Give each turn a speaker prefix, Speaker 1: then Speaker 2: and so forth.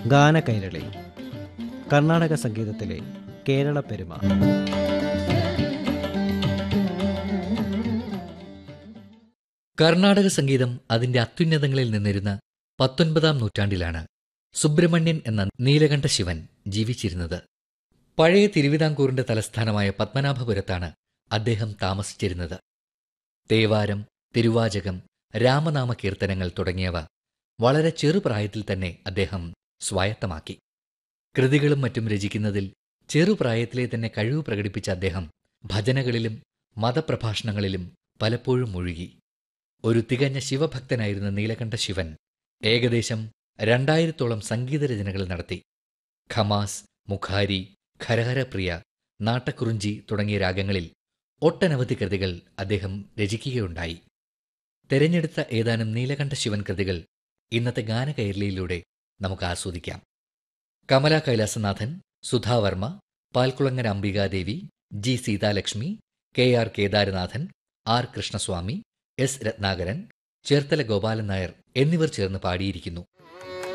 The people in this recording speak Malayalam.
Speaker 1: ഗാനകൈരളി കർണാടക സംഗീതത്തിലെ കേരള പെരുമ
Speaker 2: കർണാടക സംഗീതം അതിന്റെ അത്യുന്നതങ്ങളിൽ നിന്നിരുന്ന പത്തൊൻപതാം നൂറ്റാണ്ടിലാണ് സുബ്രഹ്മണ്യൻ എന്ന നീലകണ്ഠ ശിവൻ ജീവിച്ചിരുന്നത് പഴയ തിരുവിതാംകൂറിന്റെ തലസ്ഥാനമായ പത്മനാഭപുരത്താണ് അദ്ദേഹം താമസിച്ചിരുന്നത് തേവാരം തിരുവാചകം രാമനാമ കീർത്തനങ്ങൾ തുടങ്ങിയവ വളരെ ചെറുപ്രായത്തിൽ തന്നെ അദ്ദേഹം സ്വായത്തമാക്കി കൃതികളും മറ്റും രചിക്കുന്നതിൽ ചെറുപ്രായത്തിലെ തന്നെ കഴിവ് പ്രകടിപ്പിച്ച അദ്ദേഹം ഭജനകളിലും മതപ്രഭാഷണങ്ങളിലും പലപ്പോഴും മുഴുകി ഒരു തികഞ്ഞ ശിവഭക്തനായിരുന്ന നീലകണ്ഠ ശിവൻ ഏകദേശം രണ്ടായിരത്തോളം സംഗീതരചനകൾ നടത്തി ഖമാസ് മുഖാരി ഖരഹരപ്രിയ നാട്ടക്കുറിഞ്ചി തുടങ്ങിയ രാഗങ്ങളിൽ ഒട്ടനവധി കൃതികൾ അദ്ദേഹം രചിക്കുകയുണ്ടായി തെരഞ്ഞെടുത്ത ഏതാനും നീലകണ്ഠ ശിവൻ കൃതികൾ ഇന്നത്തെ ഗാനകൈരളിയിലൂടെ നമുക്ക് ആസ്വദിക്കാം Kamala Kailasanathan Sudhavarma Palkulangara Ambikadevi G Seethalakshmi K R Kedaranathan R Krishnaswamy S Ratnakaran Cherthala Gopalan Nair എന്നിവർ ചേർന്ന് പാടിയിരിക്കുന്നു